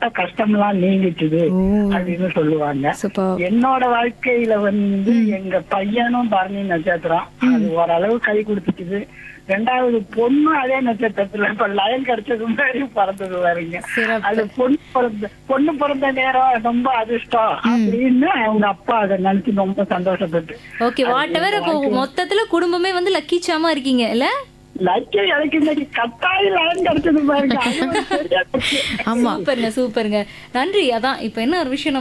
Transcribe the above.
பட்ட கஷ்டம்லாம் நீங்கிச்சுது ஓ. அப்படின்னு சொல்லுவாங்க சூப்பர் என்னோட வாழ்க்கையில வந்து எங்க பையனும் பரணி நட்சத்திரம் அது ஓரளவு கை கொடுத்துக்குது ரெண்டாவது பொண்ணு அதே நட்சத்திரத்துல இப்ப லயன் கிடைச்சது மாதிரி பிறந்தது பாருங்க சிறப்பு. அது பொண்ணு பிறந்த பொண்ணு பிறந்த நேரம் ரொம்ப அதிர்ஷ்டம் அப்படின்னு அவங்க அப்பா அதை நினைச்சு ரொம்ப சந்தோஷப்பட்டு ஓகே வாட் எவர் இப்போ மொத்தத்துல குடும்பமே வந்து லக்கி சாமா இருக்கீங்க இல்ல லட்சம் எனக்கு இன்னைக்கு கட்டாய லயன் கிடைச்சது பாருங்க அது ஒரு பெரிய லக்கு. சூப்பருங்க சூப்பருங்க நன்றி அதான் இப்ப என்ன ஒரு விஷயம்